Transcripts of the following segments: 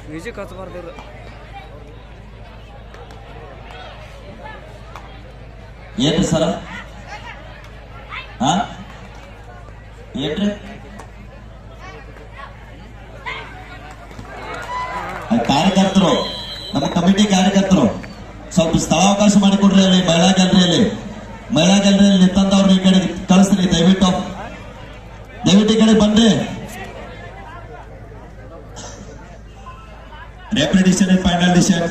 Music ಹಚ್ಚಬಾರ್ದಿಲ್ಲ ಏನ್ರಿ ಸರ ಹಾ ಏನ್ರಿ ಆ ಕಾರ್ಯಕರ್ತರು ನಮ್ಮ ಕಮಿಟಿ ಕಾರ್ಯಕರ್ತರು ಸ್ವಲ್ಪ ಸ್ಥಳಾವಕಾಶ ಮಾಡಿಕೊಡ್ರಿ ಅಲ್ಲಿ ಮಹಿಳಾ ಗ್ಯಾಲರಿಯಲ್ಲಿ ಮಹಿಳಾ ಗ್ಯಾಲರಿಯಲ್ಲಿ ನಿಂತಂತವ್ರನ್ನ ಈ ಕಡೆ ಕಳಿಸ್ರಿ ದಯವಿಟ್ಟು ದಯವಿಟ್ಟು ಈ ಕಡೆ ಬನ್ರಿ ರೆಫ್ರಿ ಡಿಸಿಷನ್ ಫೈನಲ್ ಡಿಸಿಷನ್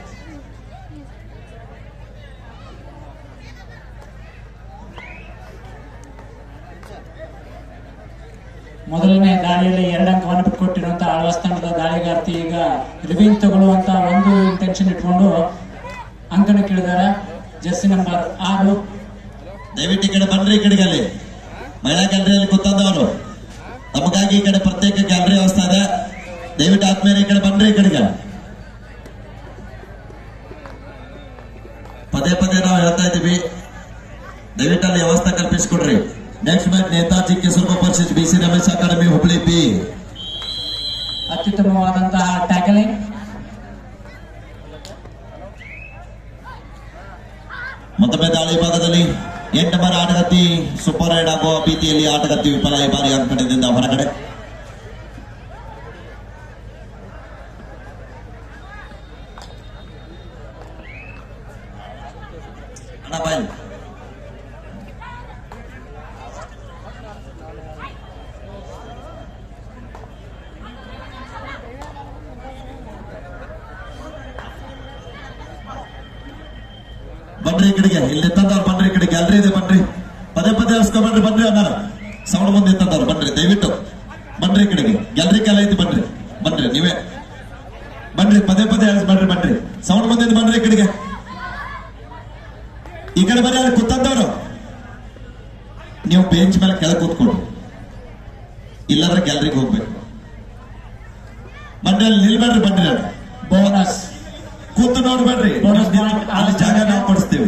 ಮೊದಲನೇ ದಾಳಿಯಲ್ಲಿ ಎರಡು ಅಂಕವನ್ನು ಬಿಟ್ಟುಕೊಟ್ಟಿರುವಂತಹ ಆಳ್ವಾಸ್ ತಂಡದ ದಾಳಿಗಾರ್ತಿ ಈಗ ರಿವಿಂಗ್ ತಗೊಳ್ಳುವಂತ ಒಂದು ಇಂಟೆನ್ಷನ್ ಇಟ್ಕೊಂಡು ಅಂಕನ ಕೇಳಿದಾರೆ ಜರ್ಸಿ ನಂಬರ್ ಆರು ದಯವಿಟ್ಟು ಈ ಕಡೆ ಬನ್ರಿ ಈ ಕಡೆಗೆ ಅಲ್ಲಿ ಮಹಿಳಾ ಗ್ಯಾಲರಿಯಲ್ಲಿ ಕೂತಂದವರು ನಮಗಾಗಿ ಈ ಕಡೆ ಪ್ರತ್ಯೇಕ ಗ್ಯಾಲರಿ ವ್ಯವಸ್ಥೆ ಇದೆ ದಯವಿಟ್ಟು ಆದ್ಮೇಲೆ ಈ ಕಡೆ ಬನ್ರಿ ಈ ಕಡೆಗೆ ಪದೇ ಪದೇ ನಾವು ಹೇಳ್ತಾ ಇದ್ದೀವಿ ದಯವಿಟ್ಟು ಅಲ್ಲಿ ವ್ಯವಸ್ಥೆ ಕಲ್ಪಿಸಿಕೊಡ್ರಿ ನೆಕ್ಸ್ಟ್ ಮ್ಯಾಚ್ ನೇತಾಜಿ ಕೆಸರು ಪರಿಷತ್ B C Ramesh academy Hubli B ಅತ್ಯುತ್ತಮವಾದಂತಹ ಟ್ಯಾಕಲಿಂಗ್ ಮತ್ತೊಮ್ಮೆ ದಾಳಿ ಭಾಗದಲ್ಲಿ ಎಂಟು ಬಾರಿ ಆಟಗಾರ್ತಿ ಸೂಪರ್ ರೈಡ್ ಆಗುವ ಭೀತಿಯಲ್ಲಿ ಆಟಗಾರ್ತಿ ವಿಫಲ ಈ ಬಾರಿ ಅಂಕಣದಿಂದ ಹೊರಗಡೆ ಅಣ್ಣ ಬಾಯ್ ಬನ್ರಿ ಈ ಕಡೆಗೆ ಇಲ್ಲಿ ತಂದವ್ರು ಬನ್ರಿ ಈ ಕಡೆ ಗ್ಯಾಲರಿ ಇದೆ ಬನ್ರಿ ಪದೇ ಪದೇ ಹಸ್ಕೊಂಡ್ಬನ್ರಿ ಬನ್ರಿ ಅನ್ನಾರ ಸೌಂಡ್ ಮುಂದೆ ತಂದವ್ರು ಬನ್ರಿ ದಯವಿಟ್ಟು ಬನ್ರಿ ಈ ಕಡೆಗೆ ಗ್ಯಾಲರಿ ಕಾಲ ಐತಿ ಬನ್ರಿ ಬನ್ರಿ ನೀವೇ ಬನ್ರಿ ಪದೇ ಪದೇ ಬನ್ರಿ ಬನ್ರಿ ಸೌಂಡ್ ಮುಂದೆ ಬನ್ರಿ ಈ ಕಡೆಗೆ ಈ ಕಡೆ ಬನ್ರಿ ಅಲ್ಲಿ ಕೂತಂದವ್ರು ನೀವು ಬೆಂಚ್ ಮೇಲೆ ಕೆಳಗೆ ಕೂತ್ಕೊಂಡು ಇಲ್ಲಾಂದ್ರೆ ಗ್ಯಾಲರಿಗೆ ಹೋಗ್ಬೇಕು ಬನ್ರಿ ಅಲ್ಲಿ ನಿಲ್ಬೇಡ್ರಿ ಬನ್ರಿ ಅಲ್ಲಿ ಬೋನಸ್ ಕೂತು ನೋಡ್ಬೇಡ್ರಿ Bonus point. ಅಲ್ಲಿ ಜಾಗ ನಾವು ಕೊಡಿಸ್ತೇವೆ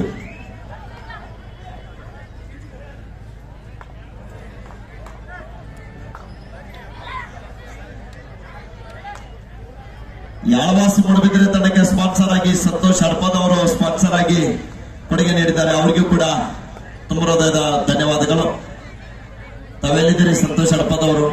ಯಾಳವಾಸಿ ಮೂಡಬಿದ್ರೆ ತಂಡಕ್ಕೆ ಸ್ಪಾನ್ಸರ್ ಆಗಿ ಸಂತೋಷ್ ಹಡಪದ್ ಅವರು ಸ್ಪಾನ್ಸರ್ ಆಗಿ ಕೊಡುಗೆ ನೀಡಿದ್ದಾರೆ ಅವರಿಗೂ ಕೂಡ ತುಂಬ ಹೃದಯದ ಧನ್ಯವಾದಗಳು ತಾವೆಲ್ಲಿದ್ದೀರಿ ಸಂತೋಷ್ ಹಡಪದ್ ಅವರು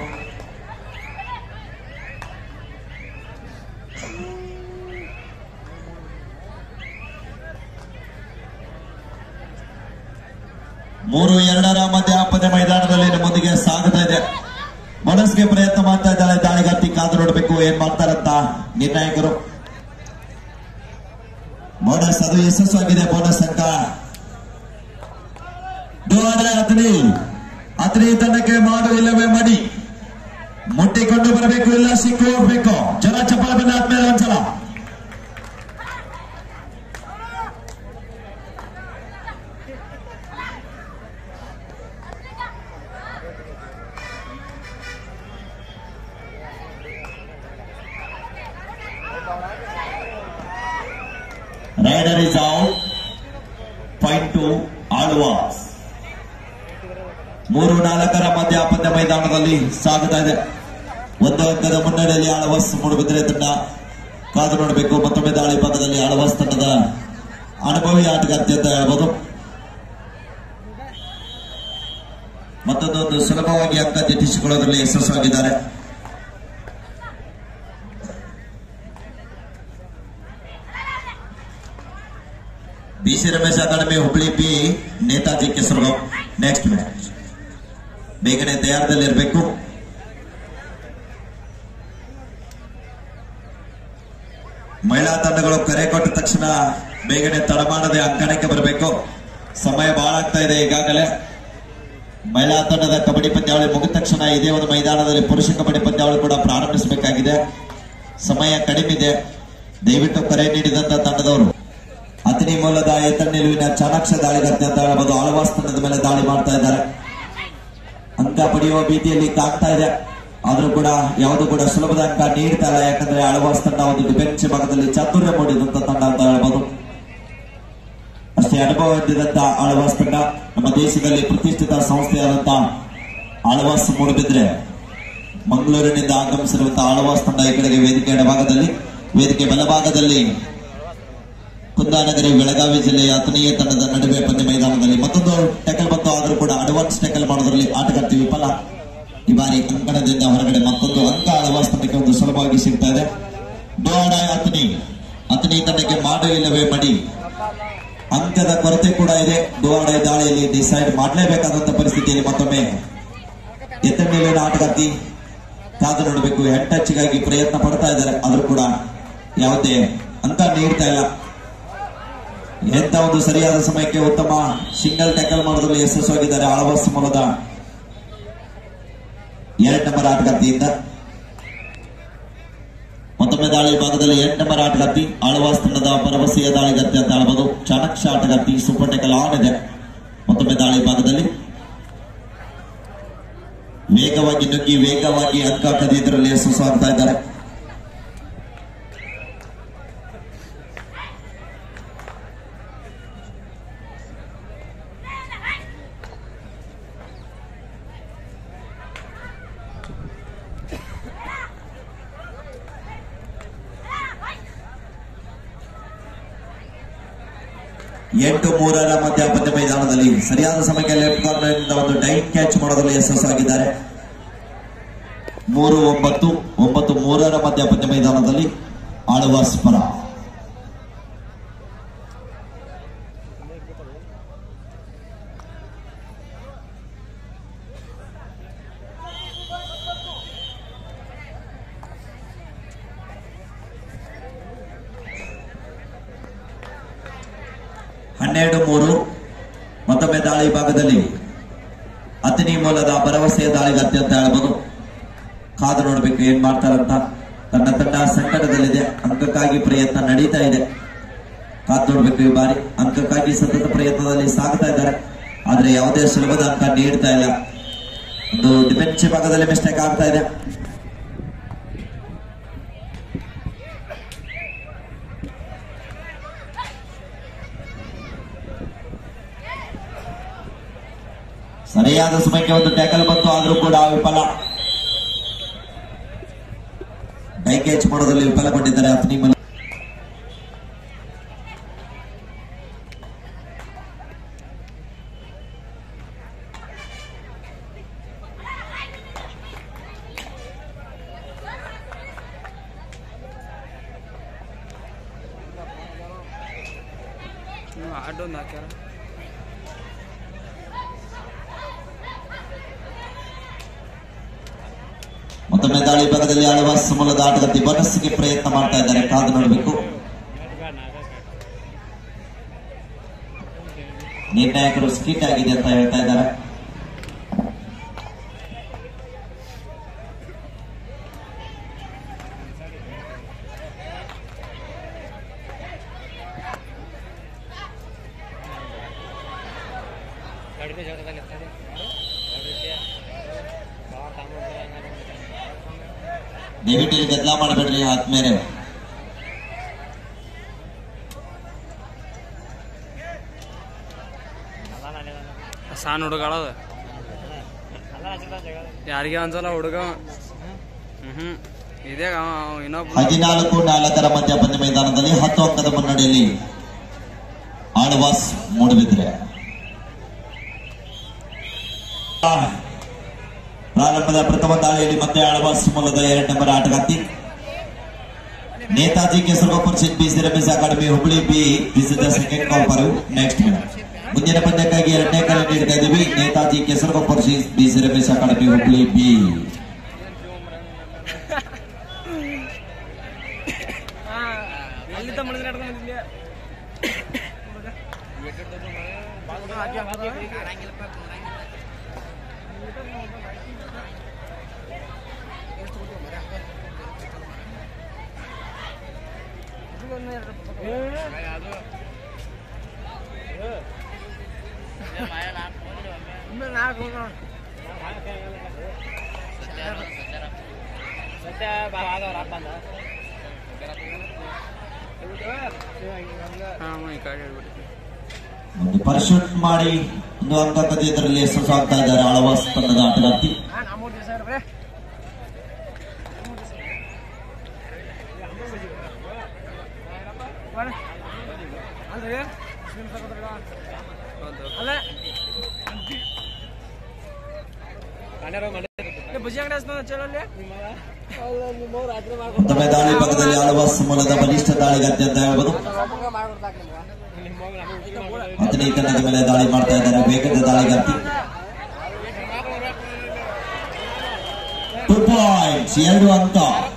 ಮೂರು ಎರಡರ ಮಧ್ಯ ಪಂದ್ಯ ಮೈದಾನದಲ್ಲಿ ನಮ್ಮೊಂದಿಗೆ ಸಾಗುತ್ತಾ ಇದೆ ಮನಸ್ಸಿಗೆ ಪ್ರಯತ್ನ ಮಾಡ್ತಾ ಇದ್ದಾಳೆ ದಾಳಿಗಾರ್ತಿ ಕಾದು ನೋಡಬೇಕು ಏನ್ ಮಾಡ್ತಾರಂತ ನಿರ್ಣಾಯಕರು ಬೋನಸ್ ಅದು ಯಶಸ್ವಾಗಿದೆ ಬೋನಸ್ ಅಂಕ ಡೋರೆ ಅತನಿ ಅತನಿ ತಂಡಕ್ಕೆ ಮಾಡು ಇಲ್ಲವೇ ಮಡಿ ಮುಟ್ಟಿಕೊಂಡು ಬರಬೇಕು ಇಲ್ಲ ಸಿಕ್ಕು ಹೋಗ್ಬೇಕು ಜನ ಚಪ್ಪಲ ಬೆನ್ನ ಆದ್ಮೇಲೆ ಒಂದ್ಸಲ raider is out point to Alvas ಮೂರು ನಾಲ್ಕರ ಮಧ್ಯ ಪಂದ್ಯ ಮೈದಾನದಲ್ಲಿ ಸಾಗುತ್ತಾ ಇದೆ ಒಂದು ಅಂಕದ ಮುನ್ನಡೆಯಲ್ಲಿ ಆಳ್ವಾಸ್ ಮೂಡುಬಿದ್ರೆ ತಂಡ ಕಾದು ನೋಡಬೇಕು ಮತ್ತೊಮ್ಮೆ ದಾಳಿ ಭಾಗದಲ್ಲಿ ಆಳ್ವಾಸ್ ತಂಡದ ಅನುಭವಿ ಆಟಗಾರ್ತಿ ಅಂತ ಹೇಳ್ಬೋದು ಮತ್ತೊಂದೊಂದು ಸುಲಭವಾಗಿ ಅಂಕ ದಿಟ್ಟಿಸಿಕೊಳ್ಳೋದ್ರಲ್ಲಿ ಯಶಸ್ವಾಗಿದ್ದಾರೆ B C Ramesh academy Hubli B Netaji ಕೆಸರು ನೆಕ್ಸ್ಟ್ ಮ್ಯಾಚ್ ಬೇಗನೆ ತಯಾರದಲ್ಲಿರಬೇಕು ಮಹಿಳಾ ತಂಡಗಳು ಕರೆ ಕೊಟ್ಟ ತಕ್ಷಣ ಬೇಗನೆ ತಡ ಮಾಡದೆ ಅಂಕಣಕ್ಕೆ ಬರಬೇಕು ಸಮಯ ಬಹಳ ಆಗ್ತಾ ಇದೆ ಈಗಾಗಲೇ ಮಹಿಳಾ ತಂಡದ ಕಬಡ್ಡಿ ಪಂದ್ಯಾವಳಿ ಮುಗಿದ ತಕ್ಷಣ ಇದೇ ಒಂದು ಮೈದಾನದಲ್ಲಿ ಪುರುಷ ಕಬಡ್ಡಿ ಪಂದ್ಯಾವಳಿ ಕೂಡ ಪ್ರಾರಂಭಿಸಬೇಕಾಗಿದೆ ಸಮಯ ಕಡಿಮೆ ಇದೆ ದಯವಿಟ್ಟು ಕರೆ ನೀಡಿದಂತ ತಂಡದವರು ಅತನಿ ಮೂಲದ ಎತ್ತನ ನಿಲುವಿನ ಚಾಣಾಕ್ಷ ದಾಳಿಗತ್ತೆ ಅಂತ ಹೇಳ್ಬೋದು ಆಳ್ವಾಸ್ ತಂಡದ ಮೇಲೆ ದಾಳಿ ಮಾಡ್ತಾ ಇದ್ದಾರೆ ಅಂಕ ಪಡೆಯುವ ಭೀತಿಯಲ್ಲಿ ಕಾಗ್ತಾ ಇದೆ ಆದ್ರೂ ಕೂಡ ಯಾವುದು ಕೂಡ ಸುಲಭದ ಅಂಕ ನೀಡ್ತಾ ಇಲ್ಲ ಯಾಕಂದ್ರೆ ಆಳ್ವಾಸ್ ತಂಡ ಒಂದು ಡಿಫೆನ್ಸ್ ಭಾಗದಲ್ಲಿ ಚಾತುರ್ಯ ಮೂಡಿದಂತ ತಂಡ ಅಂತ ಹೇಳ್ಬೋದು ಅಷ್ಟೇ ಅನುಭವ ಹೊಂದಿದಂತ ಆಳ್ವಾಸ್ ತಂಡ ನಮ್ಮ ದೇಶದಲ್ಲಿ ಪ್ರತಿಷ್ಠಿತ ಸಂಸ್ಥೆಯಾದಂತ ಆಳ್ವಾಸ್ ಮೂಡಬಿದ್ರೆ ಮಂಗಳೂರಿನಿಂದ ಆಗಮಿಸಿರುವಂತಹ ಆಳ್ವಾಸ್ ತಂಡ ಈ ಕಡೆಗೆ ವೇದಿಕೆ ಎಡಭಾಗದಲ್ಲಿ ವೇದಿಕೆ ಬಲಭಾಗದಲ್ಲಿ ಕುಂದಾನಗರಿ ಬೆಳಗಾವಿ ಜಿಲ್ಲೆಯ ಅಥಣಿಯ ತಂಡದ ನಡುವೆ ಪಂದ್ಯ ಮೈದಾನದಲ್ಲಿ ಮತ್ತೊಂದು ಟೆಕಲ್ ಬಂತು ಆದರೂ ಕೂಡ ಅಡ್ವಾನ್ಸ್ ಟೆಕಲ್ ಮಾಡೋದ್ರಲ್ಲಿ ಆಟಗಾರ್ತಿ ವಿಫಲ ಈ ಬಾರಿ ಕಂಕಣದಿಂದ ಹೊರಗಡೆ ಮತ್ತೊಂದು ಅಂಕ ಅಳವಾಸ್ ತಂಡಕ್ಕೆ ಒಂದು ಸುಲಭವಾಗಿ ಸಿಗ್ತಾ ಇದೆ ಡೋಡಾಯ್ ಅಥಣಿ ಅಥಣಿ ತಂಡಕ್ಕೆ ಮಾಡು ಇಲ್ಲವೇ ಮಡಿ ಅಂಕದ ಕೊರತೆ ಕೂಡ ಇದೆ ಡೋಡಾಯ್ ದಾಳಿಯಲ್ಲಿ ಡಿಸೈಡ್ ಮಾಡಲೇಬೇಕಾದಂತ ಪರಿಸ್ಥಿತಿಯಲ್ಲಿ ಮತ್ತೊಮ್ಮೆ ಎತ್ತ ಮೇಲಿನ ಆಟಗಾರ್ತಿ ಕಾದು ನೋಡಬೇಕು ಹೆಡ್ ಟಚ್ಗಾಗಿ ಪ್ರಯತ್ನ ಪಡ್ತಾ ಇದ್ದಾರೆ ಆದ್ರೂ ಕೂಡ ಯಾವುದೇ ಅಂಕ ನೀಡ್ತಾ ಇಲ್ಲ ಎಂತ ಒಂದು ಸರಿಯಾದ ಸಮಯಕ್ಕೆ ಉತ್ತಮ ಸಿಂಗಲ್ ಟ್ಯಾಕಲ್ ಮಾಡೋದ್ರಲ್ಲಿ ಯಶಸ್ವಿಯಾಗಿದ್ದಾರೆ ಆಳವಾಸ್ ಮೂಲದ ಎರಡ್ ನಂಬರ್ ಆಟಗಾರ್ತಿಯಿಂದ ಮತ್ತೊಮ್ಮೆ ದಾಳಿ ಭಾಗದಲ್ಲಿ ಎಂಟು ನಂಬರ್ ಆಟಗಾರ್ತಿ ಆಳ್ವಾಸ್ ತಂಡದ ಭರವಸೆಯ ದಾಳಿಗಾರ್ತಿ ಅಂತ ಹೇಳ್ಬೋದು ಚಾಣಕ್ಯ ಆಟಗಾರ್ತಿ ಸೂಪರ್ ಟೆಕಲ್ ಆನ್ ಇದೆ ಮತ್ತೊಮ್ಮೆ ದಾಳಿ ಭಾಗದಲ್ಲಿ ವೇಗವಾಗಿ ನುಗ್ಗಿ ವೇಗವಾಗಿ ಅಂಕ ಕದಿಯೋದ್ರಲ್ಲಿ ಯಶಸ್ವಾಗ್ತಾ ಇದ್ದಾರೆ ಎಂಟು ಮೂರರ ಮಧ್ಯ ಪಂದ್ಯ ಮೈದಾನದಲ್ಲಿ ಸರಿಯಾದ ಸಮಯಕ್ಕೆ ಲೆಫ್ಟ್ ಕಾರ್ನರ್ ಇಂದ ಒಂದು ಡೈಟ್ ಕ್ಯಾಚ್ ಮಾಡೋದ್ರಲ್ಲಿ ಯಶಸ್ಸಾಗಿದ್ದಾರೆ ಮೂರು ಒಂಬತ್ತು ಒಂಬತ್ತು ಮೂರರ ಮಧ್ಯ ಪಂದ್ಯ ಮೈದಾನದಲ್ಲಿ ಆಳುವ ಸ್ಪರ ಹನ್ನೆರಡು ಮೂರು ಮತ್ತೊಮ್ಮೆ ದಾಳಿ ಭಾಗದಲ್ಲಿ ಅತನಿ ಮೂಲದ ಭರವಸೆಯ ದಾಳಿಗಾರ್ತಿ ಅಂತ ಹೇಳ್ಬೋದು ಕಾದು ನೋಡ್ಬೇಕು ಏನ್ ಮಾಡ್ತಾರಂತ ತನ್ನ ತಂಡ ಸಂಕಟದಲ್ಲಿದೆ ಅಂಕಕ್ಕಾಗಿ ಪ್ರಯತ್ನ ನಡೀತಾ ಇದೆ ಕಾದು ನೋಡ್ಬೇಕು ಈ ಬಾರಿ ಅಂಕಕ್ಕಾಗಿ ಸತತ ಪ್ರಯತ್ನದಲ್ಲಿ ಸಾಗ್ತಾ ಇದ್ದಾರೆ ಆದ್ರೆ ಯಾವುದೇ ಸುಲಭದ ಅಂಕ ನೀಡ್ತಾ ಇಲ್ಲ ಒಂದು ಡಿಫೆನ್ಸ್ ಭಾಗದಲ್ಲಿ ಮಿಸ್ಟೇಕ್ ಆಗ್ತಾ ಇದೆ ಸರಿಯಾದ ಸಮಯಕ್ಕೆ ಒಂದು ಟ್ಯಾಕಲ್ ಬಂತು ಆದ್ರೂ ಕೂಡ ವಿಫಲ ಡೈ ಕ್ಯಾಚ್ ಮಾಡೋದ್ರಲ್ಲಿ ವಿಫಲಗೊಂಡಿದ್ದಾರೆ ಅತನಿ ಮಲ್ ಆಡೋದು ಹಾಕ್ಯಾರ ಮತ್ತೊಮ್ಮೆ ದಾಳಿ ಭಾಗದಲ್ಲಿ ಆಳುವ ಮೂಲದ ಆಟಗಾರ್ತಿ ಬೋನಸ್ಗೆ ಪ್ರಯತ್ನ ಮಾಡ್ತಾ ಇದ್ದಾರೆ ಕಾದು ನೋಡಬೇಕು ನಿರ್ಣಾಯಕರು ಸ್ಕಿಟ್ ಆಗಿದೆ ಅಂತ ಹೇಳ್ತಾ ಇದ್ದಾರೆ ಕಡಿಮೆ ಜಾಗದಲ್ಲಿ ಇರ್ತದೆ ದಯವಿಟ್ಟು ಇಲ್ಲಿ ಗದ್ದಲ ಮಾಡಬೇಡ್ರಿ ಆದ್ಮೇಲೆ ಸಣ್ಣ ಹುಡುಗ ಅಳದ ಯಾರಿಗೆ ಅನ್ಸಲ್ಲ ಹುಡುಗ ಹ್ಮ್ ಇದೇ ಅವ ಇನ್ನೊಬ್ಬ ಹದಿನಾಲ್ಕು ನಾಲ್ಕರ ಮಧ್ಯ ಪಂದ್ಯ ಮೈದಾನದಲ್ಲಿ ಹತ್ತು ಅಂಕದ ಮುನ್ನಡೆಯಲ್ಲಿ ಆಳ್ವಾಸ್ ಮೂಡಬಿದ್ರೆ ಪ್ರಾರಂಭದ ಪ್ರಥಮ ದಾಳಿಯಲ್ಲಿ ಮತ್ತೆ ಆಳ್ವಾಸ್ ಮೂಲದ ಎರಡು ನಂಬರ್ ಆಟಗಾರ್ತಿ ನೇತಾಜಿ ಕೆಸರಗೊಪ್ಪರ್ ಸಿಟ್ B C Ramesh academy Hubli B this is the second call for next ಮುಂದಿನ ಪಂದ್ಯಕ್ಕಾಗಿ ಎರಡನೇ ಕರೆ ನೀಡ್ತಾ ಇದ್ದೀವಿ ನೇತಾಜಿ ಕೆಸರಗೊಪ್ಪರ್ ಸಿಟ್ B C Ramesh academy Hubli B ಅಲ್ಲಿದ್ದ ಮುಳುಗಿ ನಡ್ಕೊಂಡಿದ್ದೆ ಹಾಂ ಈ ಕಡೆ ಹೇಳ್ಬಿಟ್ಟು ಒಂದು ಪರಿಶೂಟ್ ಮಾಡಿ ಒಂದು ಅಂಕ ಕದಿಯೋದ್ರಲ್ಲಿ ಯಶಸ್ಸಾಗ್ತಾ ಇದ್ದಾರೆ ಆಳವಾಸ್ ತಂಡದ ಆಟಗಾರ್ತಿ ಬುಜಿ ಅಂಗಡಿ ಚಲಲ್ಲಿ ಮತ್ತೊಮ್ಮೆ ದಾಳಿ ಭಾಗದಲ್ಲಿ ಆಳುವ ಮೂಲದ ಬಲಿಷ್ಠ ದಾಳಿಗಾರ್ತಿ ಅಂತ ಹೇಳ್ಬೋದು ಹದಿನೈದು ತಂಡದ ಮೇಲೆ ದಾಳಿ ಮಾಡ್ತಾ ಇದ್ದಾರೆ ವೇಗದ ದಾಳಿಗಾರ್ತಿ ಟೂ ಪಾಯಿಂಟ್ಸ್ ಎರಡು ಅಂತ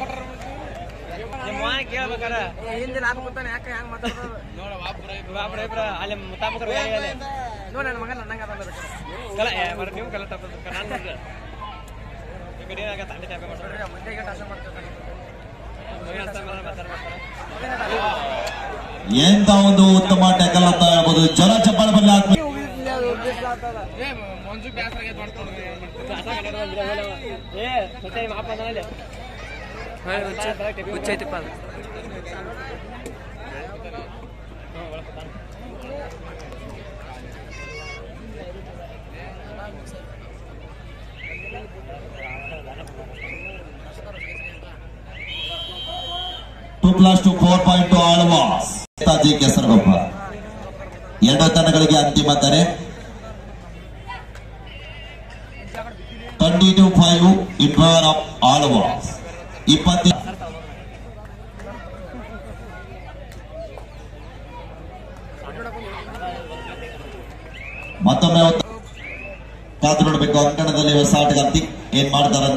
ನಿಮ್ಮ ಕೇಳ್ಬೇಕಾರ ಹಿಂದೆ ನಾನು ಗೊತ್ತಾನೆ ಯಾಕೆ ಹ್ಯಾಂಗ ಮಾತಾಡೋದು ನೋಡ ಅಲ್ಲಿ ಮುತ್ತಾಮಕರು ನೋಡಿ ನನ್ನ ಮಗ ನನ್ನಂಗ ಕಲ ಮರ ನೀವು ಕಲ ತಪ್ಪ ನಾನು ಈ ಕಡೆ ಏನಾಗ ತಂದೆ ಟೈಪ್ ಮಾಡ್ತಾರೆ ಮುಂದೆ ಈಗ ಟಾಸ ಮಾಡ್ತಾರೆ ಎಂತ ಒಂದು ಉತ್ತಮ ಟ್ಯಾಕಲ್ ಅಂತ ಹೇಳ್ಬೋದು ಜನ ಚಪ್ಪಾಳೆ ಬಲ್ಲ ಮಂಜು ಬ್ಯಾಸರ ಏ ಸತ್ಯ ಮಾಪ ಅಂದನಲ್ಲಿ ಹುಚ್ಚೈತಿಪ್ಪ ಅದು two plus two four point to ಆಳುವ ಜಿ ಕೆಸರಗೊಬ್ಬ ಎರಡು ತಂಡಗಳಿಗೆ ಅಂತಿಮ ಕರೆ twenty two five in favour of ಆಳುವ ಇಪ್ಪತ್ತು ಮತ್ತೊಮ್ಮೆ ಒಂದು ಕಾದು ನೋಡಬೇಕು ಅಂಕಣದಲ್ಲಿ ಹೊಸ ಆಟಗಾರ್ತಿ ಏನ್ ಮಾಡ್ತಾರಂತ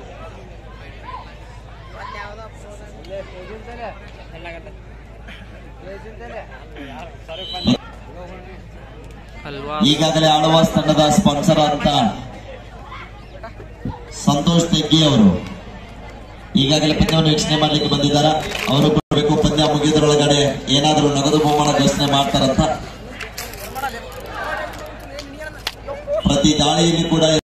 ಅಲ್ವಾ ಈಗಾಗಲೇ ಆಳ್ವಾಸ್ ತಂಡದ ಸ್ಪಾನ್ಸರ್ ಅಂತ ಸಂತೋಷ್ ತೆಗ್ಗಿ ಅವರು ಈಗಾಗಲೇ ಪಂದ್ಯವನ್ನು ವೀಕ್ಷಣೆ ಮಾಡ್ಲಿಕ್ಕೆ ಬಂದಿದ್ದಾರೆ ಅವರು ಕೊಡಬೇಕು ಪಂದ್ಯ ಮುಗಿದ್ರೊಳಗಡೆ ಏನಾದರೂ ನಗದು ಬಹುಮಾನ ಘೋಷಣೆ ಮಾಡ್ತಾರಂತ ಪ್ರತಿ ದಾಳಿಯಲ್ಲಿ ಕೂಡ